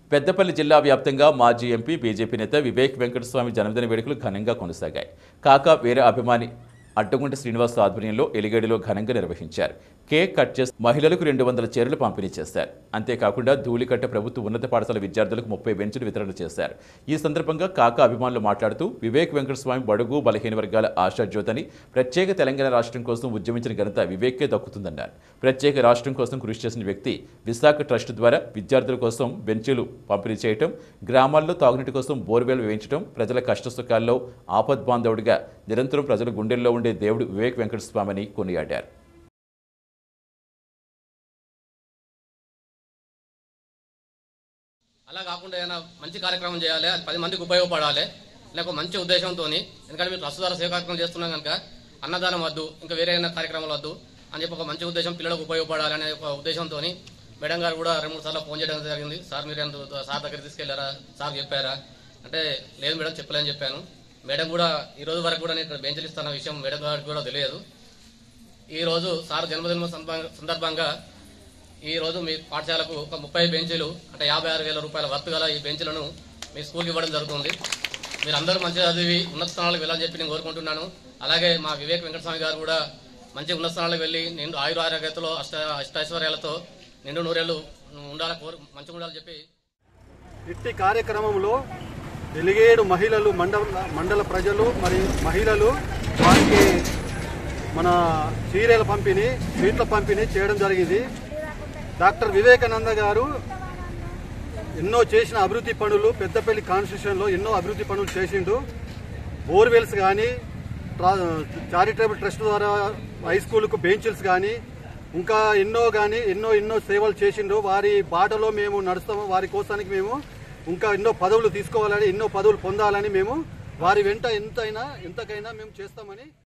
పెద్దపల్లి జిల్లా వ్యాప్తంగా మాజీ ఎంపీ బీజేపీ నేత వివేక్ వెంకటస్వామి జన్మదిన వేడుకలు ఘనంగా కొనసాగాయి కాక వేరే అభిమాని అడ్డగుంట శ్రీనివాస్ ఆధ్వర్యంలో ఎలిగేడిలో ఘనంగా నిర్వహించారు కేక్ కట్ చేసి మహిళలకు రెండు వందల చీరలు పంపిణీ చేశారు అంతేకాకుండా ధూళికట్ట ప్రభుత్వ ఉన్నత పాఠశాల విద్యార్థులకు ముప్పై బెంచులు వితరణ చేశారు ఈ సందర్భంగా కాకా అభిమానులు మాట్లాడుతూ వివేక్ వెంకటస్వామి బడుగు బలహీన వర్గాల ఆశాజ్యోతని ప్రత్యేక తెలంగాణ రాష్ట్రం కోసం ఉద్యమించిన ఘనత వివేక్కే దక్కుతుందన్నారు ప్రత్యేక రాష్ట్రం కోసం కృషి చేసిన వ్యక్తి విశాఖ ట్రస్ట్ ద్వారా విద్యార్థుల కోసం బెంచీలు పంపిణీ చేయటం గ్రామాల్లో తాగునీటి కోసం బోర్వెల్ వేయించడం ప్రజల కష్టసుఖాల్లో ఆపద్బాంధవుడిగా నిరంతరం ప్రజల గుండెల్లో ఉండే దేవుడు వివేక్ వెంకటస్వామిని కొనియాడారు అలా కాకుండా ఏదైనా మంచి కార్యక్రమం చేయాలి అది పది మందికి ఉపయోగపడాలి నాకు మంచి ఉద్దేశంతో ఎందుకంటే మీరు ప్రస్తుత సేవ కార్యక్రమం చేస్తున్నాం కనుక అన్నదానం వద్దు ఇంకా వేరే ఏదైనా కార్యక్రమాలు వద్దు అని చెప్పి ఒక మంచి ఉద్దేశం పిల్లలకు ఉపయోగపడాలి అనే ఒక ఉద్దేశంతో మేడం గారు కూడా రెండు మూడు సార్లు ఫోన్ చేయడం జరిగింది సార్ మీరు ఎంత సార్ దగ్గర తీసుకెళ్లారా సార్ చెప్పారా అంటే లేదు మేడం చెప్పలేని చెప్పాను మేడం కూడా ఈ రోజు వరకు కూడా నేను ఇక్కడ బెంచ్లు ఇస్తున్న విషయం మేడం గారికి కూడా తెలియదు ఈ రోజు సార్ జన్మదిన సందర్భంగా- సందర్భంగా ఈ రోజు మీ పాఠశాలకు ఒక ముప్పై బెంచీలు అంటే యాభై ఆరు వేల రూపాయల వర్త్ గల ఈ బెంచీలను మీ స్కూల్కి ఇవ్వడం జరుగుతుంది మీరు అందరూ మంచిగా చదివి ఉన్నత స్థానాలకు వెళ్ళాలని చెప్పి నేను కోరుకుంటున్నాను అలాగే మా వివేక్ వెంకటస్వామి గారు కూడా మంచి ఉన్నత స్థానాలకు వెళ్ళి నేను ఆయుర ఆరోగ్యతలో అష్ట అష్టైశ్వర్యాలతో నిండు నూరేళ్ళు ఉండాలని కోరు మంచిగా ఉండాలని చెప్పి ఇట్టి కార్యక్రమంలో ఎలిగేడు మహిళలు మండల మండల ప్రజలు మరియు మహిళలు వారికి మన చీరల పంపిణీ స్వీట్ల పంపిణీ చేయడం జరిగింది డాక్టర్ వివేకానంద గారు ఎన్నో చేసిన అభివృద్ధి పనులు పెద్దపల్లి కాన్స్టిట్యూషన్లో ఎన్నో అభివృద్ధి పనులు చేసిండు బోర్వెల్స్ కానీ చారిటబుల్ ట్రస్ట్ ద్వారా హై స్కూల్కు బెంచెస్ కానీ ఇంకా ఎన్నో కానీ ఎన్నో ఎన్నో సేవలు చేసిండు వారి బాటలో మేము నడుస్తాము వారి కోసానికి మేము ఇంకా ఎన్నో పదవులు తీసుకోవాలని ఎన్నో పదవులు పొందాలని మేము వారి వెంట ఎంతైనా ఎంతకైనా మేము చేస్తామని